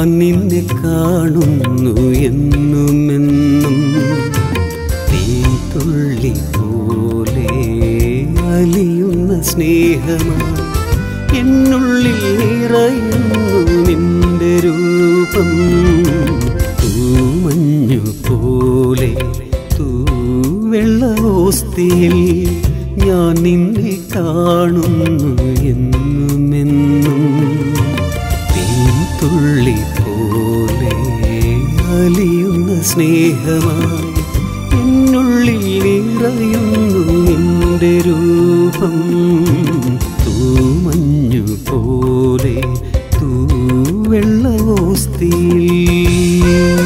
നിന്നെ കാണുന്നു എന്നുമെന്നും തീത്തുള്ളി പോലെ അലിയുന്ന സ്നേഹമായി എന്നുള്ളിൽ നിറയുന്നു നിന്റെ രൂപം തൂമഞ്ഞു പോലെ തൂവെള്ളോസ്തിയിൽ ഞാൻ നിന്നെ കാണുന്നു എന്നുമെന്നും തേൻതുള്ളി പോലെ അലിയുന്ന സ്നേഹമായി എന്നുള്ളിൽ നിറയുന്നു നിന്റെ രൂപം തൂമഞ്ഞു പോലെ തൂവെള്ളവോസ്തിയിൽ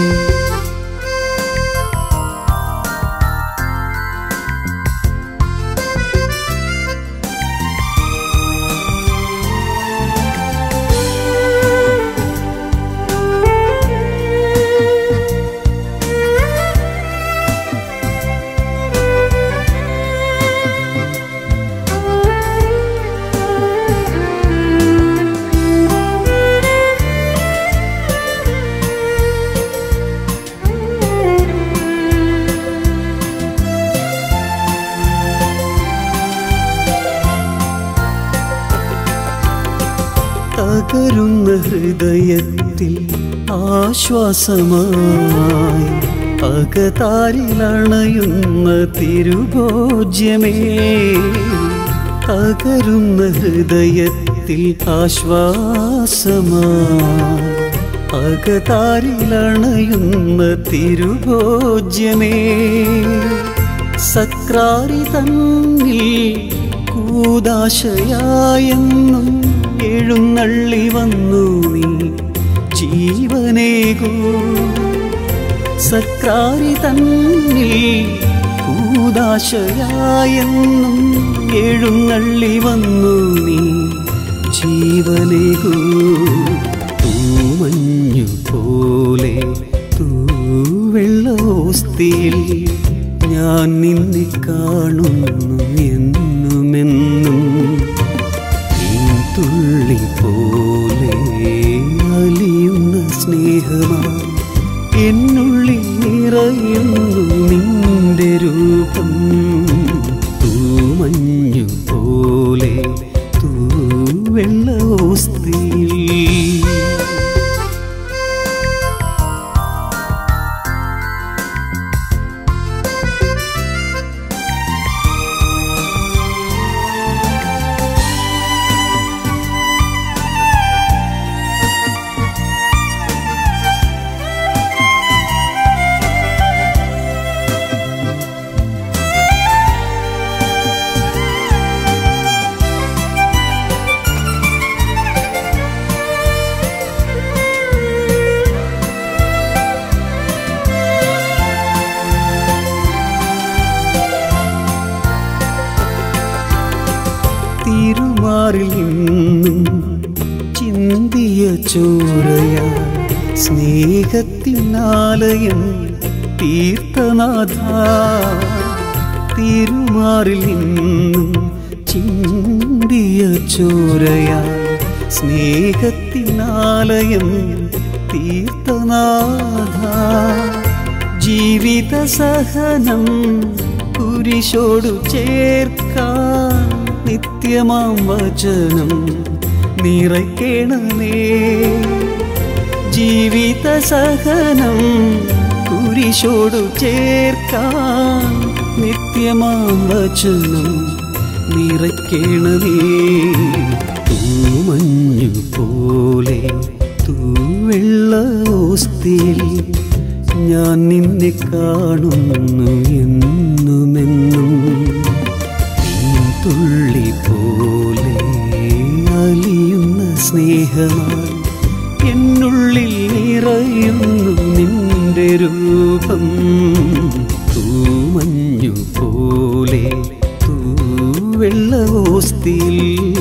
തകരുന്ന ഹൃദയത്തിൽ ആശ്വാസമായി അകതാരിലണയുന്ന തിരുഭോജ്യമേ തകരുന്ന ഹൃദയത്തിൽ ആശ്വാസമായി അകതാരിലണയുന്ന തിരുഭോജ്യമേ സക്രാരി തന്നിൽ കൂതാശയായെന്നും എഴുന്നള്ളി വന്നു നീ ജീവനേകൂ സക്രാരി തന്നിൽ കൂതാശയായെന്നും എഴുന്നള്ളി വന്നു നീ ജീവനേകൂ തൂമഞ്ഞു പോലെ തൂവെള്ളോസ്തിയിൽ ഞാൻ നിന്നെ കാണുന്നു എന്നുമെന്നും തുള്ളി പോലെ അലിയുന്ന സ്നേഹമായി എന്നുള്ളിൽ നിറയുന്നു നിന്റെ രൂപം തൂമഞ്ഞു പോലെ തൂവെള്ളോസ്തിയിൽ തിരുമാറിൽ നിന്നും ചിന്തിയ ചോരയ സ്നേഹത്തിനാലയം തീർത്ഥനാഥ തിരുമാറിൽ നിന്നും ചിന്തിയ ചോരയ സ്നേഹത്തിനാലയം തീർത്ഥനാഥ ജീവിത സഹനം കുരിശോടു ചേർക്കാൻ നിത്യമാം വചനം നിറയ്ക്കണമേ ജീവിത സഹനം കുരിശോടു ചേർക്കാൻ നിത്യമാം വചനം നിറയ്ക്കണമേ തൂമഞ്ഞു പോലെ തൂവെള്ളോസ്തിയിൽ ഞാൻ നിന്നെ കാണുന്നു എന്നുമെന്നും തുള്ളി പോലെ അലിയുന്ന സ്നേഹമായി എന്നുള്ളിൽ നിറയുന്നു നിന്റെ രൂപം തൂമഞ്ഞു പോലെ തൂവെള്ളവോസ്തിയിൽ